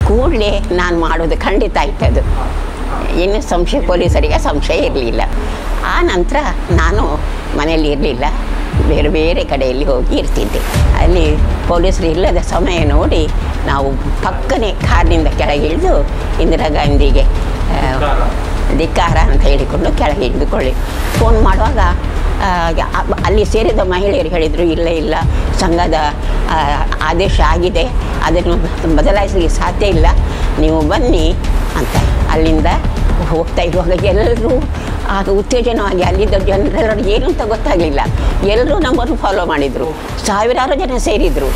ಕೂಡಲೇ ನಾನು ಮಾಡೋದು ಖಂಡಿತ ಆಯ್ತದು ಇನ್ನು ಸಂಶಯ ಪೊಲೀಸರಿಗೆ ಸಂಶಯ ಇರಲಿಲ್ಲ ಆ ನಂತರ ನಾನು ಮನೆಯಲ್ಲಿ ಇರಲಿಲ್ಲ ಬೇರೆ ಬೇರೆ ಕಡೆಯಲ್ಲಿ ಹೋಗಿ ಇರ್ತಿದ್ದೆ ಅಲ್ಲಿ ಪೊಲೀಸರು ಇಲ್ಲದ ಸಮಯ ನೋಡಿ ನಾವು ಪಕ್ಕನೆ ಕಾರಿನಿಂದ ಕೆಳಗಿಳಿದು ಇಂದಿರಾ ಗಾಂಧಿಗೆ ಆ, ಧಿಕ್ಕಾರ ಅಂತ ಹೇಳಿಕೊಂಡು ಕೆಳಗೆ ಇಳಿದುಕೊಳ್ಳಿ ಫೋನ್ ಮಾಡುವಾಗ ಆ, ಅ- ಅಲ್ಲಿ ಸೇರಿದ ಮಹಿಳೆಯರು ಹೇಳಿದರು ಇಲ್ಲ ಇಲ್ಲ ಸಂಘದ ಆ, ಆದೇಶ ಆಗಿದೆ ಅದನ್ನು ಬದಲಾಯಿಸಲಿಕ್ಕೆ ಸಾಧ್ಯ ಇಲ್ಲ ನೀವು ಬನ್ನಿ ಅಂತ ಅಲ್ಲಿಂದ ಹೋಗ್ತಾ ಇರುವಾಗ ಎಲ್ಲರೂ ಆಗ ಉತ್ತೇಜನವಾಗಿ ಅಲ್ಲಿದ್ದ ಜನರೆಲ್ಲರೂ ಏನು ಅಂತ ಗೊತ್ತಾಗಲಿಲ್ಲ ಎಲ್ಲರೂ ನಮ್ಮನ್ನು ಫಾಲೋ ಮಾಡಿದರು ಸಾವಿರಾರು ಜನ ಸೇರಿದರು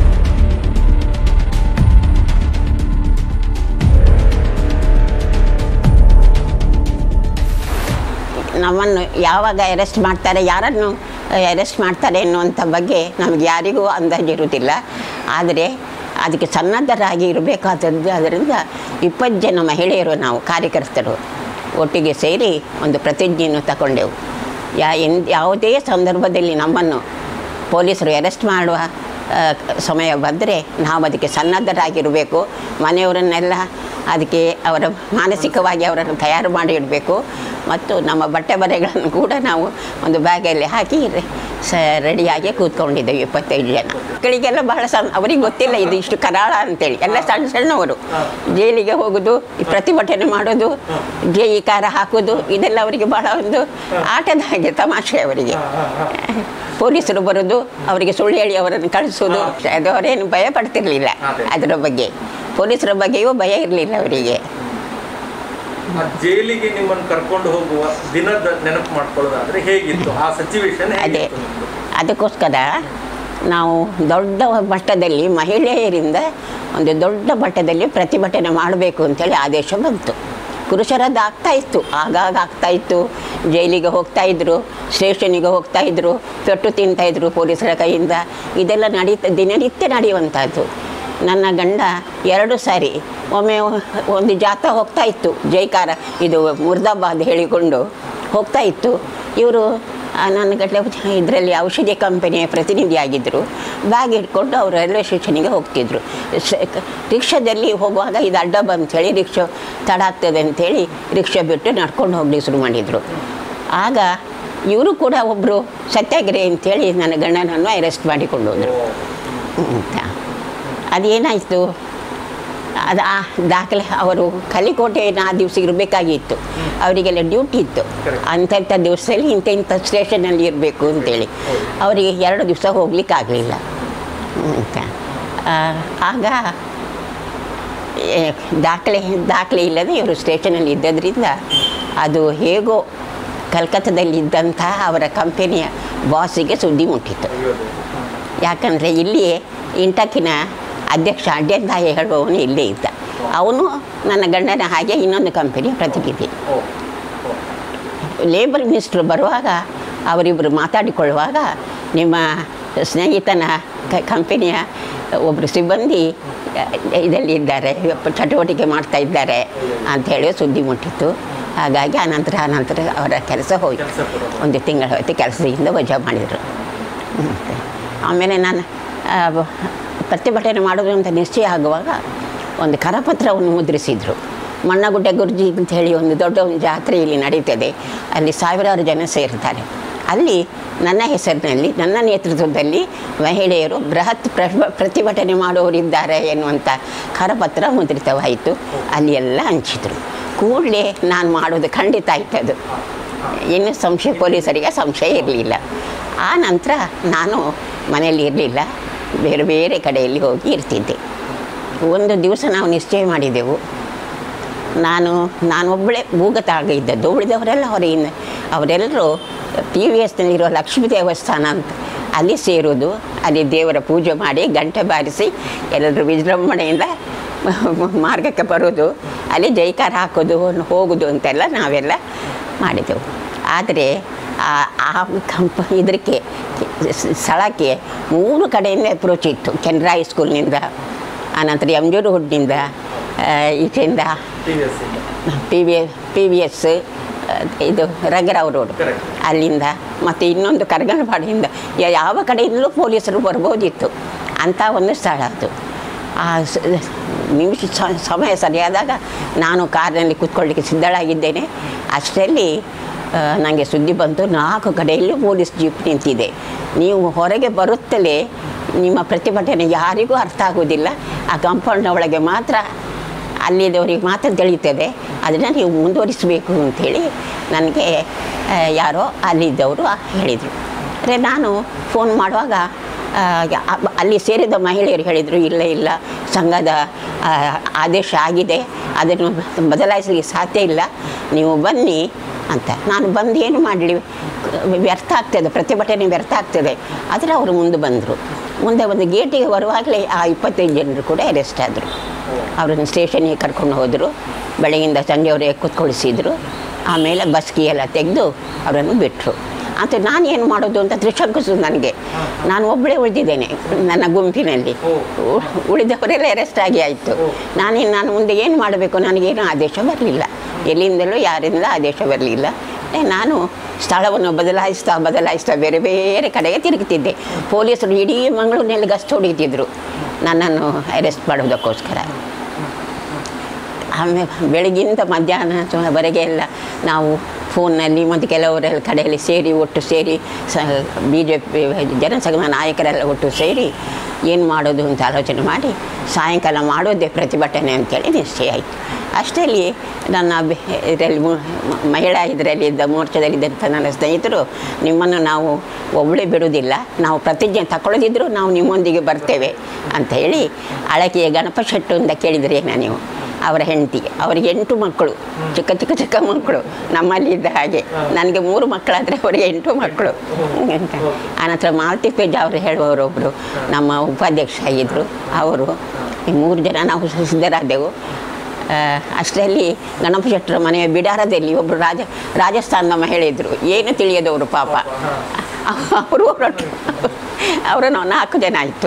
ನಮ್ಮನ್ನು ಯಾವಾಗ ಅರೆಸ್ಟ್ ಮಾಡ್ತಾರೆ ಯಾರನ್ನು ಅರೆಸ್ಟ್ ಮಾಡ್ತಾರೆ ಎನ್ನುವಂಥ ಬಗ್ಗೆ ನಮಗೆ ಯಾರಿಗೂ ಅಂದಾಜಿರುವುದಿಲ್ಲ ಆದರೆ ಅದಕ್ಕೆ ಸನ್ನದ್ಧರಾಗಿ ಇರಬೇಕಾದದ್ದು ಅದರಿಂದ ಇಪ್ಪತ್ತು ಜನ ಮಹಿಳೆಯರು ನಾವು ಕಾರ್ಯಕರ್ತರು ಒಟ್ಟಿಗೆ ಸೇರಿ ಒಂದು ಪ್ರತಿಜ್ಞೆಯನ್ನು ತಗೊಂಡೆವು ಯಾ ಎನ್ ಯಾವುದೇ ಸಂದರ್ಭದಲ್ಲಿ ನಮ್ಮನ್ನು ಪೊಲೀಸರು ಅರೆಸ್ಟ್ ಮಾಡುವ ಆ, ಸಮಯ ಬಂದರೆ ನಾವು ಅದಕ್ಕೆ ಸನ್ನದ್ಧರಾಗಿರಬೇಕು ಮನೆಯವರನ್ನೆಲ್ಲ ಅದಕ್ಕೆ ಅವರ ಮಾನಸಿಕವಾಗಿ ಅವರನ್ನು ತಯಾರು ಮಾಡಿ ಇಡಬೇಕು ಮತ್ತು ನಮ್ಮ ಬಟ್ಟೆ ಬರೆಗಳನ್ನು ಕೂಡ ನಾವು ಒಂದು ಬ್ಯಾಗಲ್ಲಿ ಹಾಕಿ ರೆ- ಸ ರೆಡಿಯಾಗಿ ಕೂತ್ಕೊಂಡಿದ್ದೇವೆ ಇಪ್ಪತ್ತೈದು ಜನ ಮಕ್ಕಳಿಗೆಲ್ಲ ಬಹಳ ಸಣ್ಣ ಅವರಿಗೆ ಗೊತ್ತಿಲ್ಲ ಇದು ಇಷ್ಟು ಕರಾಳ ಅಂತೇಳಿ ಎಲ್ಲ ಸಣ್ಣ ಸಣ್ಣವರು ಜೈಲಿಗೆ ಹೋಗೋದು ಈ ಪ್ರತಿಭಟನೆ ಮಾಡೋದು ಜೈ ಕಾರ ಹಾಕೋದು ಇದೆಲ್ಲ ಅವರಿಗೆ ಬಹಳ ಒಂದು ಆಟದ ಹಾಗೆ ತಮಾಷೆ ಅವರಿಗೆ ಪೊಲೀಸರು ಬರೋದು ಅವರಿಗೆ ಸುಳ್ಳು ಹೇಳಿ ಅವರನ್ನು ಕಳಿಸೋದು ಅದು ಅವರೇನು ಭಯ ಪಡ್ತಿರ್ಲಿಲ್ಲ ಅದೇ. ಅದರ ಬಗ್ಗೆ ಪೊಲೀಸರ ಬಗ್ಗೆಯೂ ಭಯ ಇರಲಿಲ್ಲ ಅವರಿಗೆ ಆ ಜೈಲಿಗೆ ನಿಮ್ಮನ್ನು ಕರ್ಕೊಂಡು ಹೋಗುವ ದಿನದ ನೆನಪು ಮಾಡ್ಕೊಳ್ಳೋದಾದ್ರೆ ಹೇಗಿತ್ತು ಆ ಸಿಚುವೇಶನ್ ಅದೇ ಹೇಗಿತ್ತು ನಿಮ್ದು? ಅದಕ್ಕೋಸ್ಕರ ನಾವು ದೊಡ್ಡ ಮಟ್ಟದಲ್ಲಿ ಮಹಿಳೆಯರಿಂದ ಒಂದು ದೊಡ್ಡ ಮಟ್ಟದಲ್ಲಿ ಪ್ರತಿಭಟನೆ ಮಾಡಬೇಕು ಅಂತೇಳಿ ಆದೇಶ ಬಂತು ಪುರುಷರದ್ದು ಆಗ್ತಾ ಇತ್ತು ಆಗಾಗ ಆಗ್ತಾ ಇತ್ತು ಜೈಲಿಗೆ ಹೋಗ್ತಾ ಇದ್ರು ಸ್ಟೇಷನಿಗೆ ಹೋಗ್ತಾ ಇದ್ರು ಪೆಟ್ಟು ತಿಂತಾ ಇದ್ರು ಪೊಲೀಸರ ಕೈಯಿಂದ ಇದೆಲ್ಲ ನಡೀತಾ ದಿನನಿತ್ಯ ನಡೆಯುವಂಥದ್ದು ನನ್ನ ಗಂಡ ಎರಡು ಸಾರಿ ಒಮ್ಮೆ ಒಂದು ಜಾಥಾ ಹೋಗ್ತಾ ಇತ್ತು ಜೈಕಾರ ಇದು ಮುರ್ದಾಬಾದ್ ಹೇಳಿಕೊಂಡು ಹೋಗ್ತಾ ಇತ್ತು ಇವರು ನನ್ನ ಗಂಡ ಇದರಲ್ಲಿ ಔಷಧಿ ಕಂಪನಿಯ ಪ್ರತಿನಿಧಿಯಾಗಿದ್ದರು ಬ್ಯಾಗ್ ಇಟ್ಕೊಂಡು ಅವರು ರೈಲ್ವೆ ಸ್ಟೇಷನಿಗೆ ಹೋಗ್ತಿದ್ರು ಸ- ಕ- ರಿಕ್ಷಾದಲ್ಲಿ ಹೋಗುವಾಗ ಇದು ಅಡ್ಡ ಬಂತೇಳಿ ರಿಕ್ಷಾ ತಡ ಆಗ್ತದೆ ಅಂಥೇಳಿ ರಿಕ್ಷಾ ಬಿಟ್ಟು ನಡ್ಕೊಂಡು ಹೋಗ್ಲಿಕ್ಕೆ ಶುರು ಮಾಡಿದರು ಆಗ ಇವರು ಕೂಡ ಒಬ್ಬರು ಸತ್ಯಾಗ್ರಹ ಅಂತೇಳಿ ನನ್ನ ಗಂಡನನ್ನು ಅರೆಸ್ಟ್ ಮಾಡಿಕೊಂಡು ಹೋದರು ಅಂತ ಅದೇನಾಯಿತು ಅದು ಆ ದಾಖಲೆ ಅವರು ಕಲಿಕೋಟೆಯನ್ನು ಆ ದಿವಸ ಇರಬೇಕಾಗಿತ್ತು ಅವರಿಗೆಲ್ಲ ಡ್ಯೂಟಿ ಇತ್ತು Correct. ಅಂಥಂಥ ದಿವಸದಲ್ಲಿ ಇಂಥ ಇಂಥ ಸ್ಟೇಷನಲ್ಲಿ ಇರಬೇಕು ಅಂತೇಳಿ ಅವರಿಗೆ ಎರಡು ದಿವಸ ಹೋಗ್ಲಿಕ್ಕಾಗಲಿಲ್ಲ ಅಂತ ಆ, ಆಗ ಏ, ದಾಖಲೆ ದಾಖಲೆ ಇಲ್ಲದೆ ಇವರು ಸ್ಟೇಷನಲ್ಲಿ ಇದ್ದದ್ರಿಂದ ಅದು ಹೇಗೋ ಕಲ್ಕತ್ತಾದಲ್ಲಿದ್ದಂಥ ಅವರ ಕಂಪನಿಯ ಬಾಸಿಗೆ ಸುದ್ದಿ ಮುಟ್ಟಿತ್ತು ಅಯ್ಯೋ. ಯಾಕಂದರೆ ಇಲ್ಲಿ ಇಂಟಕ್ಕಿನ ಅಧ್ಯಕ್ಷ ಅಡ್ಯಂತಾಯ ಹೇಳುವವನು ಇಲ್ಲೇ ಇದ್ದ ಅವನು ನನ್ನ ಗಂಡನ ಹಾಗೆ ಇನ್ನೊಂದು ಕಂಪನಿಯ ಪ್ರತಿನಿಧಿ ಓ, ಓ. ಲೇಬರ್ ಮಿನಿಸ್ಟ್ರು ಬರುವಾಗ ಅವರಿಬ್ಬರು ಮಾತಾಡಿಕೊಳ್ಳುವಾಗ ನಿಮ್ಮ ಸ್ನೇಹಿತನ ಕ ಕಂಪನಿಯ ಒಬ್ಬರು ಸಿಬ್ಬಂದಿ ಇದರಲ್ಲಿ ಇದ್ದಾರೆ ಚಟುವಟಿಕೆ ಮಾಡ್ತಾ ಇದ್ದಾರೆ ಅಂಥೇಳಿ ಸುದ್ದಿ ಮುಟ್ಟಿತ್ತು ಹಾಗಾಗಿ ಆನಂತರ ಆನಂತರ ಅವರ ಕೆಲಸ ಹೋಯಿತು ಕೆಲ್ಸ ಕೂಡ ಹೋಯ್ತು. ಒಂದು ತಿಂಗಳ ಹೊತ್ತು ಕೆಲಸದಿಂದ ವಜಾ ಮಾಡಿದರು ಮತ್ತೆ ಆಮೇಲೆ ನಾನು ಆ, ಬ- ಪ್ರತಿಭಟನೆ ಮಾಡೋದು ಅಂತ ನಿಶ್ಚಯ ಆಗುವಾಗ ಒಂದು ಕರಪತ್ರವನ್ನು ಮುದ್ರಿಸಿದರು ಮಣ್ಣಗುಡ್ಡೆ ಗುರ್ಜಿ ಅಂತ ಹೇಳಿ ಒಂದು ದೊಡ್ಡ ಒಂದು ಜಾತ್ರೆ ಇಲ್ಲಿ ನಡೀತದೆ ಅಲ್ಲಿ ಸಾವಿರಾರು ಜನ ಸೇರ್ತಾರೆ ಅಲ್ಲಿ ನನ್ನ ಹೆಸರಿನಲ್ಲಿ ನನ್ನ ನೇತೃತ್ವದಲ್ಲಿ ಮಹಿಳೆಯರು ಬೃಹತ್ ಪ್ರ- ಪ್ರತಿಭಟನೆ ಮಾಡುವವರಿದ್ದಾರೆ ಎನ್ನುವಂಥ ಕರಪತ್ರ ಮುದ್ರಿತವಾಯಿತು ಅಲ್ಲಿ ಎಲ್ಲ ಹಂಚಿದ್ರು ಕೂಡಲೇ ನಾನು ಮಾಡೋದು ಖಂಡಿತ ಆಯ್ತದು ಇನ್ನು ಸಂಶಯ ಪೊಲೀಸರಿಗೆ ಸಂಶಯ ಇರಲಿಲ್ಲ ಆ ನಂತರ ನಾನು ಮನೆಯಲ್ಲಿ ಇರಲಿಲ್ಲ ಬೇರೆ ಬೇರೆ ಕಡೆಯಲ್ಲಿ ಹೋಗಿ ಇರ್ತಿದ್ದೆ ಒಂದು ದಿವಸ ನಾವು ನಿಶ್ಚಯ ಮಾಡಿದೆವು ನಾನು ನಾನೊಬ್ಬಳೇ ಭೂಗತಾಗ ಇದ್ದದ್ದು ಉಳಿದವರೆಲ್ಲ ಹೊರಗಿಂದ ಅವರೆಲ್ಲರೂ ಪಿ ವಿ ಎಸ್ನಲ್ಲಿರೋ ಲಕ್ಷ್ಮೀ ದೇವಸ್ಥಾನ ಅಂತ ಅಲ್ಲಿ ಸೇರೋದು ಅಲ್ಲಿ ದೇವರ ಪೂಜೆ ಮಾಡಿ ಗಂಟೆ ಬಾರಿಸಿ ಎಲ್ಲರೂ ವಿಜೃಂಭಣೆಯಿಂದ ಮಾರ್ಗಕ್ಕೆ ಬರೋದು ಅಲ್ಲಿ ಜೈಕಾರ ಹಾಕೋದು ಹೋಗೋದು ಅಂತೆಲ್ಲ ನಾವೆಲ್ಲ ಮಾಡಿದೆವು ಆದರೆ ಆ ಆ ಕಂಪ ಇದಕ್ಕೆ ಸ್ಥಳಕ್ಕೆ ಮೂರು ಕಡೆಯಿಂದ ಅಪ್ರೋಚ್ ಇತ್ತು ಕೆನರಾ ಹೈಸ್ಕೂಲ್ನಿಂದ ಆನಂತರ ಎಮ್ ಜಿ ರೋಡ್ನಿಂದ ಈಚೆಯಿಂದ TVS ಇಂದ. P V P V S ಇದು ರಗರಾವ್ ರೋಡ್ Correct. ಅಲ್ಲಿಂದ ಮತ್ತು ಇನ್ನೊಂದು ಕರಗನಪಾಡಿಯಿಂದ ಯ- ಯಾವ ಕಡೆಯಿಂದಲೂ ಪೊಲೀಸರು ಬರ್ಬೋದಿತ್ತು ಅಂಥ ಒಂದು ಸ್ಥಳ ಅದು ಆ ಸ- ನಿಮಿಷ ಸ- ಸಮಯ ಸರಿಯಾದಾಗ ನಾನು ಕಾರಿನಲ್ಲಿ ಕೂತ್ಕೊಳ್ಳಿಕ್ಕೆ ಸಿದ್ಧಳಾಗಿದ್ದೇನೆ ಅಷ್ಟರಲ್ಲಿ ನನಗೆ ಸುದ್ದಿ ಬಂತು ನಾಲ್ಕು ಕಡೆಯಲ್ಲೂ ಪೊಲೀಸ್ ಜೀಪ್ ನಿಂತಿದೆ ನೀವು ಹೊರಗೆ ಬರುತ್ತಲೇ ನಿಮ್ಮ ಪ್ರತಿಭಟನೆ ಯಾರಿಗೂ ಅರ್ಥ ಆಗೋದಿಲ್ಲ ಆ ಕಾಂಪೌಂಡ್ನ ಒಳಗೆ ಮಾತ್ರ ಅಲ್ಲಿದ್ದವರಿಗೆ ಮಾತ್ರ ತಿಳಿಯುತ್ತದೆ ಅದನ್ನು ನೀವು ಮುಂದುವರಿಸಬೇಕು ಅಂಥೇಳಿ ನನಗೆ ಆ, ಯಾರೋ ಅಲ್ಲಿದ್ದವರು ಹೇಳಿದರು ಅಂದರೆ ನಾನು ಫೋನ್ ಮಾಡುವಾಗ ಆ, ಅ- ಅಲ್ಲಿ ಸೇರಿದ ಮಹಿಳೆಯರು ಹೇಳಿದರು ಇಲ್ಲ ಇಲ್ಲ ಸಂಘದ ಆ, ಆದೇಶ ಆಗಿದೆ ಅದನ್ನು ಬದಲಾಯಿಸಲಿಕ್ಕೆ ಸಾಧ್ಯ ಇಲ್ಲ ನೀವು ಬನ್ನಿ ಅಂತ ನಾನು ಬಂದು ಏನು ಮಾಡಲಿ ವ್ಯರ್ಥ ಆಗ್ತದೆ ಪ್ರತಿಭಟನೆ ವ್ಯರ್ಥ ಆಗ್ತದೆ ಆದರೆ ಅವರು ಮುಂದೆ ಬಂದರು ಮುಂದೆ ಒಂದು ಗೇಟಿಗೆ ಬರುವಾಗಲೇ ಆ ಇಪ್ಪತ್ತೈದು ಜನರು ಕೂಡ ಅರೆಸ್ಟ್ ಆದರು ಅವರನ್ನು ಸ್ಟೇಷನ್ಗೆ ಕರ್ಕೊಂಡು ಹೋದರು ಬೆಳಗಿಂದ ಸಂಜೆವರೆಗೆ ಕೂತ್ಕೊಳಿಸಿದ್ರು ಆಮೇಲೆ ಬಸ್ಗೆ ಎಲ್ಲ ತೆಗೆದು ಅವರನ್ನು ಬಿಟ್ಟರು ಅಂತ ನಾನು ಏನು ಮಾಡೋದು ಅಂತ ತ್ರಿಶಂಕಸು ನನಗೆ ನಾನು ಒಬ್ಬಳೇ ಉಳಿದಿದ್ದೇನೆ ನನ್ನ ಗುಂಪಿನಲ್ಲಿ ಉ- ಉಳಿದವರೆಲ್ಲ ಅರೆಸ್ಟ್ ಆಗಿ ಆಯಿತು ನಾನೇನು ನಾನು ಮುಂದೆ ಏನು ಮಾಡಬೇಕು ನನಗೇನು ಆದೇಶ ಬರಲಿಲ್ಲ ಎಲ್ಲಿಂದಲೂ ಯಾರಿಂದ ಆದೇಶ ಬರಲಿಲ್ಲ ನಾನು ಸ್ಥಳವನ್ನು ಬದಲಾಯಿಸ್ತಾ ಬದಲಾಯಿಸ್ತಾ ಬೇರೆ ಬೇರೆ ಕಡೆಗೆ ತಿರುಗ್ತಿದ್ದೆ ಪೊಲೀಸರು ಇಡೀ ಮಂಗಳೂರಿನಲ್ಲಿ ಗಸ್ತು ಹೊಡಿತಿದ್ರು ನನ್ನನ್ನು ಅರೆಸ್ಟ್ ಮಾಡೋದಕ್ಕೋಸ್ಕರ ಆಮೇಲೆ ಬೆಳಗಿಂದ ಮಧ್ಯಾಹ್ನವರೆಗೆ ಎಲ್ಲ ನಾವು ಫೋನ್ನಲ್ಲಿ ಮತ್ತು ಕೆಲವರೆಲ್ಲ ಕಡೆಯಲ್ಲಿ ಸೇರಿ ಒಟ್ಟು ಸೇರಿ ಸ ಬಿ ಜೆ ಪಿ ಜನಸಂಘ ನಾಯಕರೆಲ್ಲ ಒಟ್ಟು ಸೇರಿ ಏನು ಮಾಡೋದು ಅಂತ ಆಲೋಚನೆ ಮಾಡಿ ಸಾಯಂಕಾಲ ಮಾಡೋದೇ ಪ್ರತಿಭಟನೆ ಅಂತೇಳಿ ನಿಶ್ಚಯ ಆಯಿತು ಅಷ್ಟರಲ್ಲಿ ನನ್ನ ಬೆ- ಇದರಲ್ಲಿ ಮು- ಮಹಿಳಾ ಇದರಲ್ಲಿ ಇದ್ದ ಮೋರ್ಚಾದಲ್ಲಿದ್ದಂಥ ನನ್ನ ಸ್ನೇಹಿತರು ನಿಮ್ಮನ್ನು ನಾವು ಒಬ್ಬಳೇ ಬಿಡುವುದಿಲ್ಲ ನಾವು ಪ್ರತಿಜ್ಞೆ ತಗೊಳ್ಳೋದಿದ್ರು ನಾವು ನಿಮ್ಮೊಂದಿಗೆ ಬರ್ತೇವೆ ಅಂತ ಹೇಳಿ ಅಳಕೆಯ ಗಣಪ ಶೆಟ್ಟು ಅಂತ ಕೇಳಿದ್ರೇನ ನೀವು ಅವರ ಹೆಂಡತಿ ಅವರಿಗೆ ಎಂಟು ಮಕ್ಕಳು ಚಿಕ್ಕ ಚಿಕ್ಕ ಚಿಕ್ಕ ಮಕ್ಕಳು ನಮ್ಮಲ್ಲಿ ಇದ್ದ ಹಾಗೆ ನನಗೆ ಮೂರು ಮಕ್ಕಳಾದರೆ ಅವರಿಗೆ ಎಂಟು ಮಕ್ಕಳು ಅಂತ ಆನಂತರ ಮಾಲತಿ ಪೇಜ್ ಅವರು ಹೇಳುವವರೊಬ್ಬರು ನಮ್ಮ ಉಪಾಧ್ಯಕ್ಷ ಆಗಿದ್ದರು ಅವರು ಈ ಮೂರು ಜನ ನಾವು ಸಿದ್ಧರಾದೆವು ಆ, ಅಷ್ಟರಲ್ಲಿ ಗಣಪ ಶೆಟ್ಟರ ಮನೆಯ ಬಿಡಾರದಲ್ಲಿ ಒಬ್ಬರು ರಾಜ ರಾಜಸ್ಥಾನದ ಮಹಿಳೆ ಇದ್ದರು ಏನು ತಿಳಿಯದವರು ಪಾಪ ಅವರು ಹೊರಟು ಅವರನ್ನು ನಾಲ್ಕು ಜನ ಆಯಿತು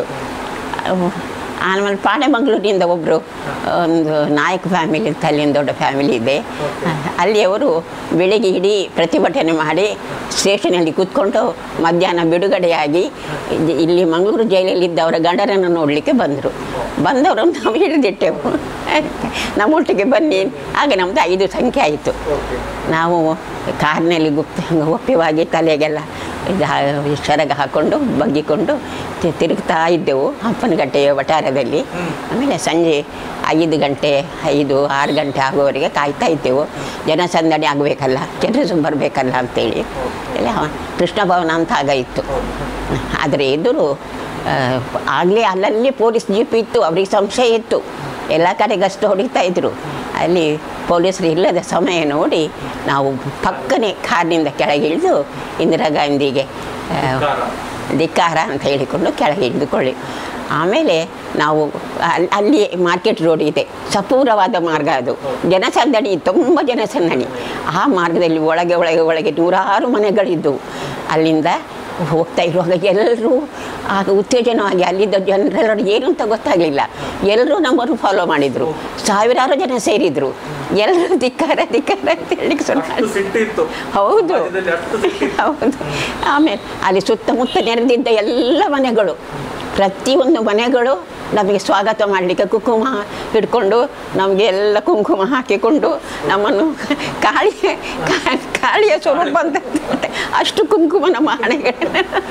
ಆಮೇಲೆ ಪಾಣೆಮಂಗ್ಳೂರಿನಿಂದ ಒಬ್ಬರು ಒಂದು ನಾಯಕ ಫ್ಯಾಮಿಲಿ ಅಂತ ಅಲ್ಲಿ ಒಂದು ದೊಡ್ಡ ಫ್ಯಾಮಿಲಿ ಇದೆ ಅಲ್ಲಿ ಅವರು ಬೆಳಿಗ್ಗೆ ಇಡೀ ಪ್ರತಿಭಟನೆ ಮಾಡಿ ಸ್ಟೇಷನಲ್ಲಿ ಕೂತ್ಕೊಂಡು ಮಧ್ಯಾಹ್ನ ಬಿಡುಗಡೆಯಾಗಿ ಇಲ್ಲಿ- ಇಲ್ಲಿ ಮಂಗಳೂರು ಜೈಲಲ್ಲಿದ್ದ ಅವರ ಗಂಡರನ್ನು ನೋಡಲಿಕ್ಕೆ ಬಂದರು ಬಂದವರು ನಾವು ಹಿಡಿದಿಟ್ಟೆವು ನಮ್ಮೊಟ್ಟಿಗೆ ಬನ್ನಿ ಆಗ ನಮ್ಮದು ಐದು ಸಂಖ್ಯೆ ಆಯಿತು ನಾವು ಕಾರ್ನಲ್ಲಿ ಗುಪ್ತ ಒಪ್ಪಿವಾಗಿ ತಲೆಗೆಲ್ಲ ಇದು ಹಾ- ಸೆರಗ ಹಾಕ್ಕೊಂಡು ಬಗ್ಗಿಕೊಂಡು ತಿ- ತಿರುಗ್ತಾ ಇದ್ದೆವು ಹಂಪನಗಟ್ಟೆಯ ವಠಾರದಲ್ಲಿ ಆಮೇಲೆ ಸಂಜೆ ಐದು ಗಂಟೆ ಐದು ಆರು ಗಂಟೆ ಆಗುವವರೆಗೆ ಕಾಯ್ತಾ ಇದ್ದೆವು ಜನಸಂದಣಿ ಆಗಬೇಕಲ್ಲ ಜನರು ಬರಬೇಕಲ್ಲ ಅಂತೇಳಿ ಎಲ್ಲ ಕೃಷ್ಣ ಭವನ ಅಂತ ಆಗ ಇತ್ತು ಆದರೆ ಎದುರು ಆಗಲೇ ಅಲ್ಲಲ್ಲಿ ಪೊಲೀಸ್ ಜೀಪ್ ಇತ್ತು ಅವ್ರಿಗೆ ಸಂಶಯ ಇತ್ತು ಎಲ್ಲ ಕಡೆ ಗಸ್ತು ಹೊಡಿತಾ ಇದ್ರು ಅಲ್ಲಿ ಪೊಲೀಸರು ಇಲ್ಲದ ಸಮಯ ನೋಡಿ ನಾವು ಪಕ್ಕನೆ ಕಾರ್ನಿಂದ ಕೆಳಗೆ ಇಳಿದು ಇಂದಿರಾ ಗಾಂಧಿಗೆ ಆ, ಧಿಕ್ಕಾರ ಅಂತ ಹೇಳಿಕೊಂಡು ಕೆಳಗೆ ಇಳಿದುಕೊಳ್ಳಿ ಆಮೇಲೆ ನಾವು ಅಲ್- ಅಲ್ಲಿ ಮಾರ್ಕೆಟ್ ರೋಡ್ ಇದೆ ಸಪೂರವಾದ ಮಾರ್ಗ ಅದು ಜನಸಂದಣಿ ತುಂಬ ಜನಸಂದಣಿ ಆ ಮಾರ್ಗದಲ್ಲಿ ಒಳಗೆ ಒಳಗೆ ಒಳಗೆ ನೂರಾರು ಮನೆಗಳಿದ್ದವು ಅಲ್ಲಿಂದ ಹೋಗ್ತಾ ಇರುವಾಗ ಎಲ್ಲರೂ ಆಗ ಉತ್ತೇಜನವಾಗಿ ಅಲ್ಲಿದ್ದ ಜನರೆಲ್ಲರೂ ಏನು ಅಂತ ಗೊತ್ತಾಗಲಿಲ್ಲ ಎಲ್ಲರೂ ನಮ್ಮನ್ನು ಫಾಲೋ ಮಾಡಿದರು ಸಾವಿರಾರು ಜನ ಸೇರಿದರು ಎಲ್ಲರೂ ಧಿಕ್ಕಾರ ಧಿಕ್ಕಾರ ಅಂತ ಹೇಳಲಿಕ್ಕೆ ಶುರು ಅಷ್ಟು ಸಿಟ್ಟಿತ್ತು ಹೌದು ಸಮಾಜದಲ್ಲಿ ಅಷ್ಟು ಸಿಟ್ಟಿತ್ತು ಹೌದು ಆಮೇಲೆ ಅಲ್ಲಿ ಸುತ್ತಮುತ್ತ ನೆರೆದಿದ್ದ ಎಲ್ಲ ಮನೆಗಳು ಪ್ರತಿಯೊಂದು ಮನೆಗಳು ನಮಗೆ ಸ್ವಾಗತ ಮಾಡಲಿಕ್ಕೆ ಕುಂಕುಮ ಹಿಡ್ಕೊಂಡು ನಮಗೆ ಎಲ್ಲ ಕುಂಕುಮ ಹಾಕಿಕೊಂಡು ನಮ್ಮನ್ನು ಕಾಳಿ ಕಾ- ಕಾಳಿಯ ಸ್ವರೂಪ ಅಂತ ಅಷ್ಟು ಕುಂಕುಮ ನಮ್ಮ ಹಣೆಗೆ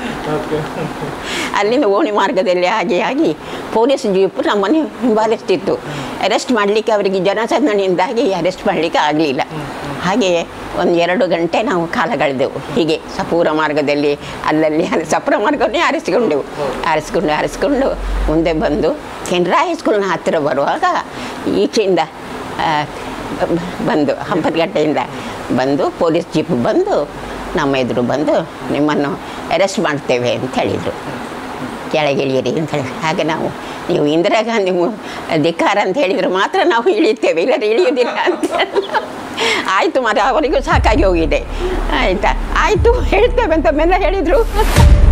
ಅಲ್ಲಿಂದ ಓಣಿ ಮಾರ್ಗದಲ್ಲಿ ಆಗಿ ಆಗಿ ಪೊಲೀಸ್ ಜೀಪ್ ನಮ್ಮನ್ನು ಹಿಂಬಾಲಿಸ್ತಿತ್ತು ಅರೆಸ್ಟ್ ಮಾಡಲಿಕ್ಕೆ ಅವರಿಗೆ ಜನಸಂದಣಿಯಿಂದಾಗಿ ಅರೆಸ್ಟ್ ಮಾಡಲಿಕ್ಕೆ ಆಗಲಿಲ್ಲ ಹಾಗೆ ಒಂದು ಎರಡು ಗಂಟೆ ನಾವು ಕಾಲ ಕಳೆದೆವು ಹೀಗೆ ಸಪೂರ ಮಾರ್ಗದಲ್ಲಿ ಅಲ್ಲಲ್ಲಿ ಅಲ್ಲಿ ಸಪೂರ ಮಾರ್ಗವನ್ನೇ ಆರಿಸಿಕೊಂಡೆವು ಆರಿಸ್ಕೊಂಡು ಆರಿಸ್ಕೊಂಡು ಮುಂದೆ ಬಂದು ಕೆನರಾ ಹೈಸ್ಕೂಲ್ನ ಹತ್ತಿರ ಬರುವಾಗ ಈಚೆಯಿಂದ ಆ, ಬ- ಬಂದು ಹಂಪನಗಟ್ಟೆಯಿಂದ ಬಂದು ಪೊಲೀಸ್ ಜೀಪ್ ಬಂದು ನಮ್ಮ ಎದುರು ಬಂದು ನಿಮ್ಮನ್ನು ಅರೆಸ್ಟ್ ಮಾಡ್ತೇವೆ ಅಂತ ಹೇಳಿದರು ಕೆಳಗಿಳಿಯಿರಿ ಅಂತ ಹೇಳಿ ಹಾಗೆ ನಾವು ನೀವು ಇಂದಿರಾ ಗಾಂಧಿ ಮು- ಧಿಕ್ಕಾರ ಅಂತ ಹೇಳಿದರೆ ಮಾತ್ರ ನಾವು ಇಳಿತೇವೆ ಇಲ್ಲದ್ರೆ ಇಳಿಯೋದಿಲ್ಲ ಅಂತ ಆಯಿತು ಮಾತ್ರ ಅವರಿಗೂ ಸಾಕಾಗಿ ಹೋಗಿದೆ ಆಯಿತಾ ಆಯಿತು ಹೇಳ್ತೇವೆ ಅಂತ ಮೇಲೆ ಹೇಳಿದರು